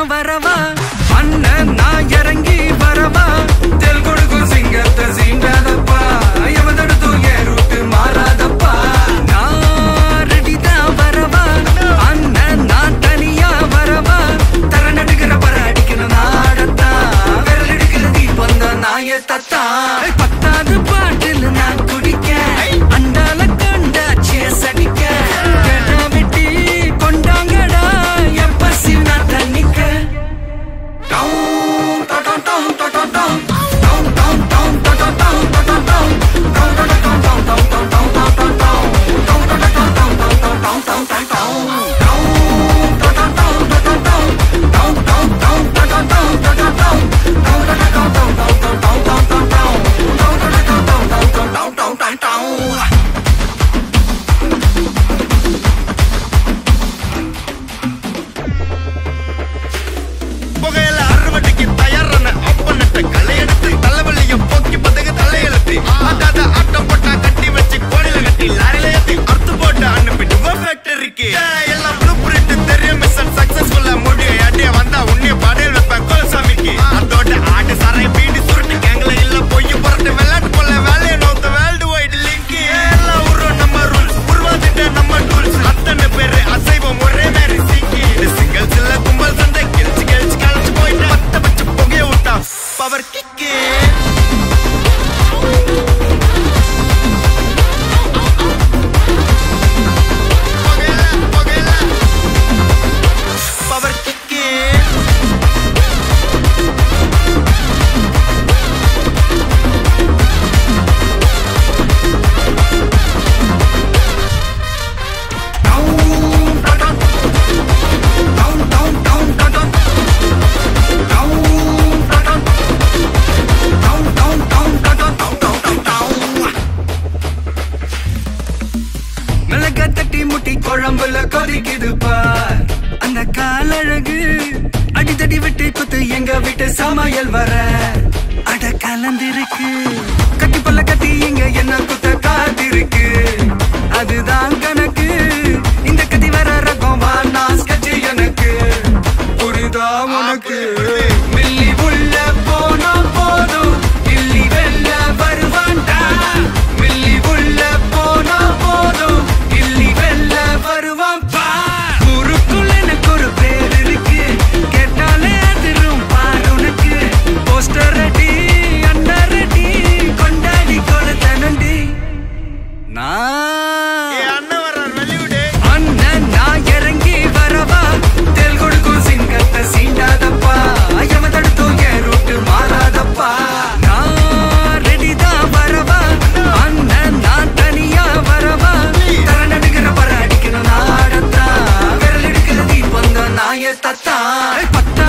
வரவா அண்ணன் நான் இறங்கி வரவா தெல் கொடுக்கும் சிங்கத்தை சீண்டாதப்பா எவதடுத்தும் என் ரூட்டு மாறாதப்பா நான் ரெடி தான் வரவா அண்ணன் நான் தனியா வரவா தர நடுக்கிற பர அடிக்கணும் நாடத்தா விரல் எடுக்கிற தீபம் தான் நாய தத்தா பத்தாவது பாட்டில் நான் குடிக்க அண்டால கண்டா சேஸ் அடிக்க கெடா வெட்டி கொண்டாங்கடா என் பசி நான் தண்ணிக்க டவுன் டொடொன் டவுன் டொடொன் டவுன். டவுன் டவுன் டவுன் டொடொன் டவுன் டொடொன் டவுன். டவுன் டொடொன் டவுன் டவுன் டவுன் டவுன் டவுன் டவுன் டவுன் டவுன். டவுன் டொடொன் டவுன் டவுன் டவுன் டவுன் டவுன் டவுன் டவுன் டவுன். டவுன் டொடொன் டவுன் டொடொன் டவுன். டவுன் டவுன் டவுன் டொடொன் டவுன் டொடொன் டவுன். டவுன் டொடொன் டவுன் டவுன் டவுன் டவுன் டவுன் டவுன் டவுன் டவுன். டவுன் டொடொன் டவுன் டவுன் டவுன் டவுன் டவுன் டவுன் டவுன். புகையில அறுவடைக்கு தயாரான அப்பனட்ட களையெடுத்து தலைவலிய போக்கி பதகு தலையெழுத்து ஆட்டாத ஆட்டம் போட்டா கட்டி வச்சு கோடியில கட்டி லாரில ஏத்தி அறுத்து போட்டு அனுப்பிட்டு ஃபேக்டரிக்கு எல்லாம் ப்ளூ பிரிண்ட் தெரியும் மிஷன் சக்சஸ்ஃபுல்லா முடிய அடிய வந்தா உன்னைய பாடையில் வைப்பேன் கோலசாமிக்கு அதோட ஆட்டு சாரை பீடி சுருட்டு கேங்கல இல்ல பொய் புரட்டு விளையாட்டு போல வேலையை நோத்த வேர்ல்டு வைடு லிங்க் எல்லாம் உருவம் நம்ம ரூல்ஸ் உருவாதிட்ட நம்ம டூல்ஸ் அத்தனை பேரு அசைவம் ஒரே மாதிரி சிக்கி இது சிங்கிள்ஸ் இல்ல கும்பல் சண்டை கெளிச்சு கெளிச்சு கழிச்சு போயிட்டு பத்த பச்சை புகைய விட்டா பவர் கிக்கு புகையில புகையில பவர் கிக்கு டவுன் டொடொன். டவுன் டவுன் டவுன் டொடொன். டவுன் டொடொன். டவுன் டவுன் டவுன் டொடொன் டவுன் டவுன் டவுன் டவுன். மிளகா தட்டி முட்டி குழம்புல கொதிக்குது பார் அந்த காலழகு அடித்தடி விட்டு குத்து எங்க வீட்டு சமையல் வர அட கலந்திருக்கு கட்டி பல்ல கட்டி இங்க என்ன குத்த காத்திருக்கு அதுதான் கணக்கு இந்த கத்தி வர ரகம் வா நான் sketch எனக்கு புரிதா உனக்கு மில்லி உள்ள போனா போதும் இல்லி வெல்ல வருவான்டா மில்லி உள்ள போனா போதும் இல்லி வெல்ல வருவான் பா ஊருக்குள்ள எனக்கு ஒரு பேர் இருக்கு கேட்டாலே அதிரும் பார் உனக்கு போஸ்டர் ரெடி அண்டர் ரெடி கொண்டாடி கொளுத்தனண்டி நான் ஏ அண்ணன் வர்றார் வெளிவிடு அண்ணன் நான் இறங்கி வரவா தெல் கொடுக்கும் சிங்கத்தை சீண்டாதப்பா எவன் தடுத்தும் என் ரூட்டு மாறாதப்பா நான் ரெடி தான் வரவா அண்ணன் நான் தனியா வரவா தர நடுக்கிற பர அடிக்கணும் நாடத்தா விரல் எடுக்கிற தீபம் தான் நாய தத்தா பத்தா